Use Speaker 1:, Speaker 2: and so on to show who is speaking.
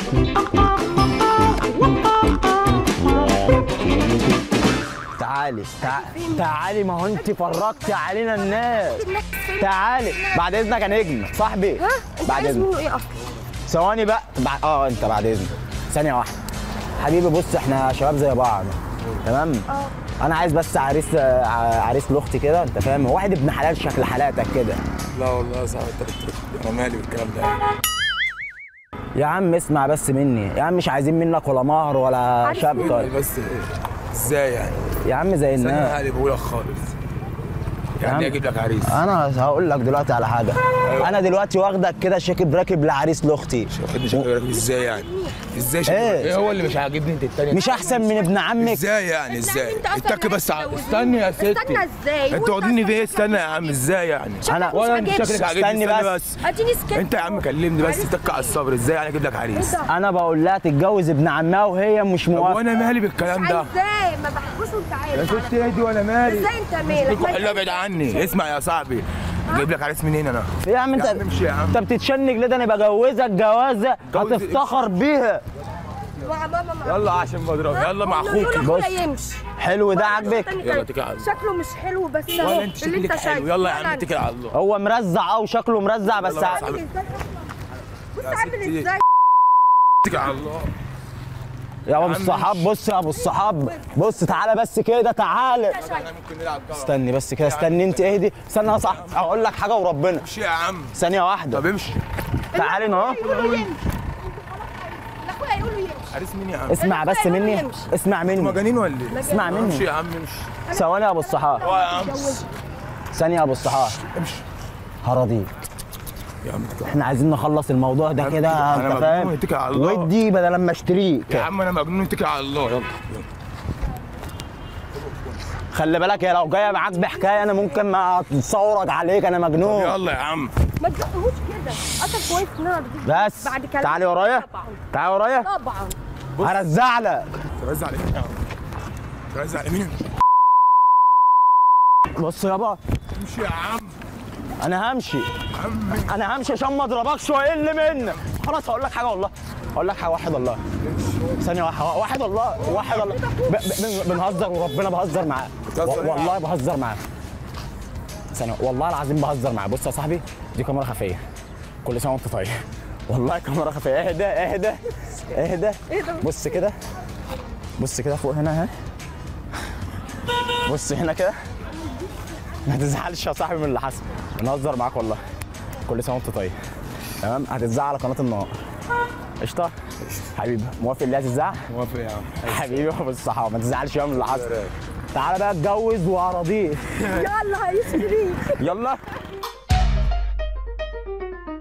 Speaker 1: تعالي تع... تعالي ما هو انت فرجتي علينا الناس تعالي بعد اذنك يا نجم صاحبي
Speaker 2: ها انت
Speaker 1: بعد
Speaker 2: عايز
Speaker 1: اذنك
Speaker 2: منه ايه اصلا
Speaker 1: ثواني بقى بعد اه انت بعد اذنك ثانيه واحده حبيبي بص احنا شباب زي بعض تمام
Speaker 2: اه
Speaker 1: انا عايز بس عريس ع- عريس لاختي كده انت فاهم واحد ابن حلال شكل حالاتك كده
Speaker 3: لا والله يا صاحبي انت بت- انا مالي بالكلام ده يعني
Speaker 1: يا عم اسمع بس مني يا عم مش عايزين منك ولا مهر ولا
Speaker 2: عارف
Speaker 1: شبكه
Speaker 3: يعني بس ازاي يعني
Speaker 1: يا عم زي
Speaker 3: بس انا
Speaker 1: الناس
Speaker 3: مالي بقولك خالص
Speaker 1: عم.
Speaker 3: يعني اجيب لك عريس
Speaker 1: انا هقول لك دلوقتي على حاجه انا دلوقتي واخدك كده شاكب راكب لعريس لاختي
Speaker 3: واخدني شكل راكب ازاي يعني ازاي شكل
Speaker 1: ايه؟
Speaker 3: ايه هو اللي مش عاجبني انت التاني
Speaker 1: مش احسن من ابن عمك
Speaker 3: ازاي يعني ازاي
Speaker 2: انت اصلا
Speaker 3: اتك بس ع-
Speaker 2: عايز
Speaker 3: استني يا ستي
Speaker 2: استنى ازاي
Speaker 3: انت واخديني بايه استنى يا عم ازاي يعني
Speaker 1: انا
Speaker 3: ولا انت
Speaker 2: عاجبني.
Speaker 3: شكلك عاجبني
Speaker 1: استني
Speaker 3: استني
Speaker 1: بس.
Speaker 3: بس
Speaker 2: اديني سكت
Speaker 3: انت يا عم كلمني بس اتك على الصبر ازاي يعني اجيب لك عريس
Speaker 1: انا بقول لها تتجوز ابن عمها وهي مش
Speaker 3: طب
Speaker 1: موافقه
Speaker 3: وانا مالي بالكلام ده
Speaker 2: ازاي ما بحبوش وانت
Speaker 3: يا
Speaker 2: عارف
Speaker 3: ست اهدي وانا مالي
Speaker 2: ازاي انت مالك ما
Speaker 3: حلو ابعد عني اسمع يا صاحبي اجيب لك عريس منين انا
Speaker 1: يا عم انت
Speaker 3: يا عم امشي يا عم.
Speaker 1: انت بتتشنج ليه ده انا بجوزك جوازه
Speaker 3: جوز-
Speaker 1: هتفتخر بيها
Speaker 2: مع ماما مع
Speaker 3: يلا عشان بضرب يلا مع اخوك
Speaker 1: بص.
Speaker 2: بص يمشي
Speaker 1: حلو ده عاجبك
Speaker 3: يلا اتكل على الله.
Speaker 2: شكله مش حلو بس
Speaker 3: ولا
Speaker 2: اهو
Speaker 3: انت
Speaker 2: اللي
Speaker 3: شكلك
Speaker 2: انت
Speaker 3: حلو
Speaker 2: شايفه
Speaker 3: يلا يا عم اتكل على الله
Speaker 1: هو مرزع او شكله مرزع بس
Speaker 3: يلا
Speaker 1: ع-
Speaker 3: بس
Speaker 2: عامل ازاي بص
Speaker 3: يا
Speaker 2: عامل
Speaker 3: ستي.
Speaker 2: ازاي
Speaker 3: اتكل على الله
Speaker 1: يا ابو
Speaker 3: عم
Speaker 1: الصحاب بص يا ابو الصحاب بص تعالى بس كده تعالى
Speaker 3: احنا ممكن نلعب كوره
Speaker 1: استني بس كده استني انت اهدي استنى يا صاحبي اقول لك حاجه وربنا
Speaker 3: امشي يا عم
Speaker 1: ثانيه واحده
Speaker 3: طب امشي
Speaker 1: تعالي اهو
Speaker 2: يقولوا يمشي اخويا يقولوا يمشي
Speaker 3: عريس مين يا عم
Speaker 1: اسمع بس مني
Speaker 2: يمشي.
Speaker 1: اسمع مني
Speaker 3: مجانين ولا ايه
Speaker 1: اسمع
Speaker 3: امشي
Speaker 1: مني
Speaker 3: يا عم امشي
Speaker 1: ثواني يا ابو الصحاب
Speaker 3: اه يا عم
Speaker 1: ثانيه يا ابو الصحاب
Speaker 3: امشي
Speaker 1: هراضيك
Speaker 3: يا عم اتكل
Speaker 1: احنا عايزين نخلص الموضوع ده كده
Speaker 3: أنا
Speaker 1: انت
Speaker 3: مجنون،
Speaker 1: فاهم
Speaker 3: اتكل على الله.
Speaker 1: ودي بدل ما اشتريك
Speaker 3: يا عم انا مجنون اتكل على الله يلا يلا
Speaker 1: خلي بالك يا لو جايه معاك بحكايه انا ممكن ما اتصورك عليك انا مجنون
Speaker 3: يلا يا عم
Speaker 2: ما تزقهوش كده اصلا كويس ان انا رضيت
Speaker 1: بس
Speaker 2: بعد كلام
Speaker 1: تعالي ورايا
Speaker 2: طبعا
Speaker 1: تعالي ورايا
Speaker 2: طبعا
Speaker 1: هرزع لك
Speaker 3: ترزع على مين يا عم ترزع على مين
Speaker 1: بص يابا
Speaker 3: امشي يا عم
Speaker 1: انا همشي
Speaker 3: عم
Speaker 1: انا همشي عشان ما اضربكش واقل منك خلاص هقول لك حاجه والله هقول لك حاجه واحد الله ثانيه واحده واحد الله واحد الله ب- ب- بنهزر وربنا بهزر معاه
Speaker 3: بتهزر
Speaker 1: و-
Speaker 3: إيه يا
Speaker 1: والله بهزر معاه ثانيه والله العظيم بهزر معاه بص يا صاحبي دي كاميرا خفيه كل سنه وانت طيب والله كاميرا خفيه اهدى اهدى اهدى بص كده بص كده فوق هنا ها بص هنا كده ما تزعلش يا صاحبي من اللي حصل بنهزر معاك والله كل سنه وانت طيب تمام هتتذاع على قناه النهار قشطه حبيبي موافق اللي هتتذاع
Speaker 3: موافق يا عم
Speaker 1: حبيبي بالصحه ما تزعلش بقى من اللي حصل تعالى بقى اتجوز وهراضيك
Speaker 2: يلا هيشتريك
Speaker 1: يلا